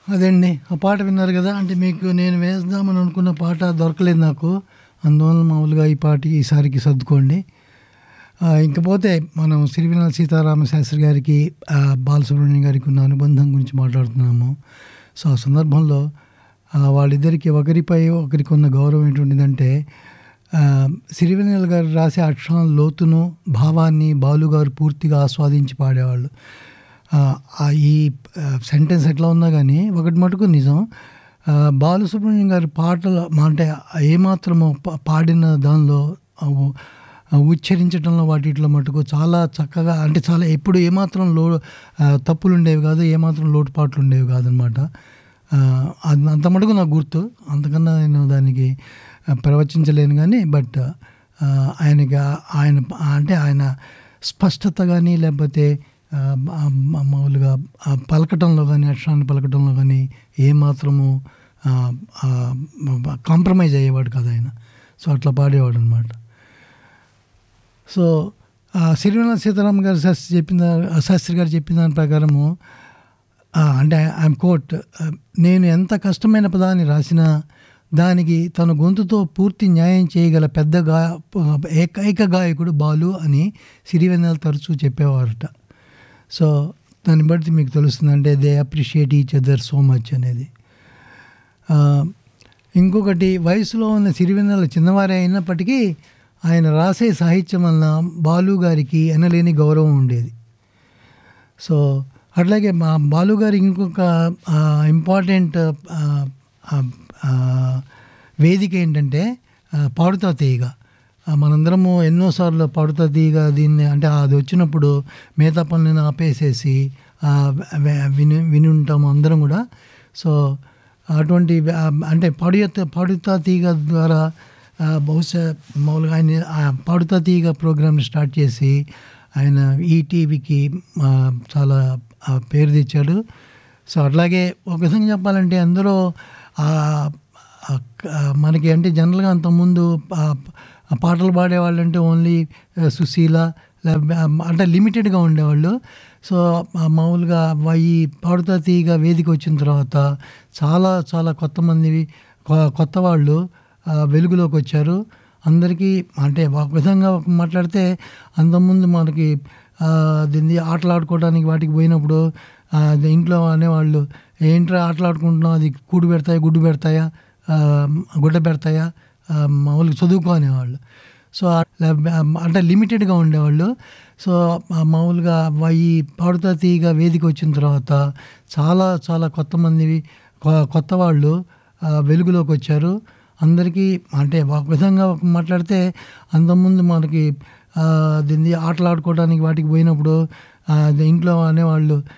అదండి ఆ పాట విన్నారు కదా అంటే మీకు నేను వేద్దామని అనుకున్న పాట దొరకలేదు నాకు అందువల్ల మామూలుగా ఈ పాట ఈసారికి సర్దుకోండి ఆ, ఇంకపోతే మనం సిరివెన్నెల సీతారామ శాస్త్రి గారికి ఆ, బాలసుబ్రహ్మణ్యం గారికి ఉన్న అనుబంధం గురించి మాట్లాడుతున్నాము సో ఆ సందర్భంలో ఆ, వాళ్ళిద్దరికి ఒకరిపై ఒకరికి ఉన్న గౌరవం ఏంటుంటుందంటే ఆ, సిరివెన్నెల గారు రాసే అక్షరాల లోతును భావాన్ని బాలుగారు పూర్తిగా ఆస్వాదించి పాడేవాళ్ళు ఆ, ఆ ఈ సెంటెన్స్ ఎట్లా ఉన్నా కానీ ఒకటి మటుకు నిజం ఆ, బాలసుబ్రహ్మణ్యం గారి పాటలు మా- అంటే ఏమాత్రము పా- పాడిన దానిలో ఆ ఉ- ఆ ఉచ్చరించడంలో వాటిట్లో మటుకు చాలా చక్కగా అంటే చాలా ఎప్పుడు ఏమాత్రం లో ఆ, తప్పులు ఉండేవి కాదు ఏమాత్రం లోటుపాట్లు ఉండేవి కాదనమాట అది అంత మటుకు నాకు గుర్తు అంతకన్నా నేను దానికి ఆ, ప్రవచించలేను కానీ బట్ ఆ, ఆయనకి ఆ- ఆయన అంటే ఆయన స్పష్టత కానీ లేకపోతే ఆ, ఆ, మా- మామూలుగా ఆ పలకటంలో కానీ అక్షరాన్ని పలకటంలో కానీ ఏమాత్రము కాంప్రమైజ్ అయ్యేవాడు కాదు ఆయన సో అట్లా పాడేవాడు అనమాట సో ఆ, సిరివెన్నెల సీతారామ గారు శాస్త్రి చెప్పిన దా- శాస్త్రి గారు చెప్పిన దాని ప్రకారము ఆ, అంటే ఐఎమ్ కోట్ నేను ఎంత కష్టమైన పదాన్ని రాసినా దానికి తన గొంతుతో పూర్తి న్యాయం చేయగల పెద్ద గా ఏకైక గాయకుడు బాలు అని సిరివెన్నెల తరచూ చెప్పేవారట సో దాన్ని బట్టి మీకు తెలుస్తుంది అంటే they appreciate each other so much అనేది ఆ, ఇంకొకటి వయసులో ఉన్న సిరివెన్నెల చిన్నవారే అయినప్పటికీ ఆయన రాసే సాహిత్యం వలన బాలు గారికి ఎనలేని గౌరవం ఉండేది సో అట్లాగే మా బాలు గారి ఇంకొక ఇంపార్టెంట్ వేదిక ఏంటంటే ఆ, పాడుతా తీయగా ఆ, మనందరము ఎన్నోసార్లు పాడుతా తీయగా దీన్ని అంటే అది వచ్చినప్పుడు మిగతా పనులను ఆపేసేసి ఆ, వె- విని విని ఉంటాము అందరం కూడా సో అటువంటి ఆ, అంటే పాడుతా పాడుతా తీగ ద్వారా ఆ, బహుశా మామూలుగా ఆయన ఆ పాడుతా తీగ ప్రోగ్రామ్ని స్టార్ట్ చేసి ఆయన ఈటీవీకి చాలా ఆ, పేరు తెచ్చాడు సో అట్లాగే ఒక విధంగా చెప్పాలంటే అందరూ ఆ, ఆ, ఆ, మనకి అంటే జనరల్గా అంతకుముందు ఆ, ఆ పాటలు పాడేవాళ్ళు అంటే ఓన్లీ సుశీల లేకపోతే అంటే లిమిటెడ్గా ఉండేవాళ్ళు సో ఆ మామూలుగా వా- ఈ పాడుతా తీగ వేదిక వచ్చిన తర్వాత చాలా చాలా కొత్త మంది కొ- కొత్త వాళ్ళు ఆ, వెలుగులోకి వచ్చారు అందరికీ అంటే ఒక విధంగా మాట్లాడితే అంతకుముందు మనకి ఆ, దీన్ని ఆటలు ఆడుకోవడానికి వాటికి పోయినప్పుడు ఆ, అది ఇంట్లో అనేవాళ్ళు ఏంట్రా ఆటలు ఆడుకుంటున్నావు అది కూడు పెడతాయా గుడ్డు పెడతాయా ఆ, గుడ్డ పెడతాయా ఆ, మామూలుగా చదువుకో అనేవాళ్ళు సో ఆ- లే- అంటే లిమిటెడ్గా ఉండేవాళ్ళు సో ఆ మామూలుగా వా- ఈ పాడుతా తీగ వేదిక వచ్చిన తర్వాత చాలా చాలా కొత్త మంది కొ- కొత్త వాళ్ళు ఆ, వెలుగులోకి వచ్చారు అందరికీ అంటే ఒక విధంగా మాట్లాడితే అంతకుముందు మనకి ఆ, దీన్ని ఆటలు ఆడుకోవడానికి వాటికి పోయినప్పుడు ఆ, అది ఇంట్లో అనేవాళ్ళు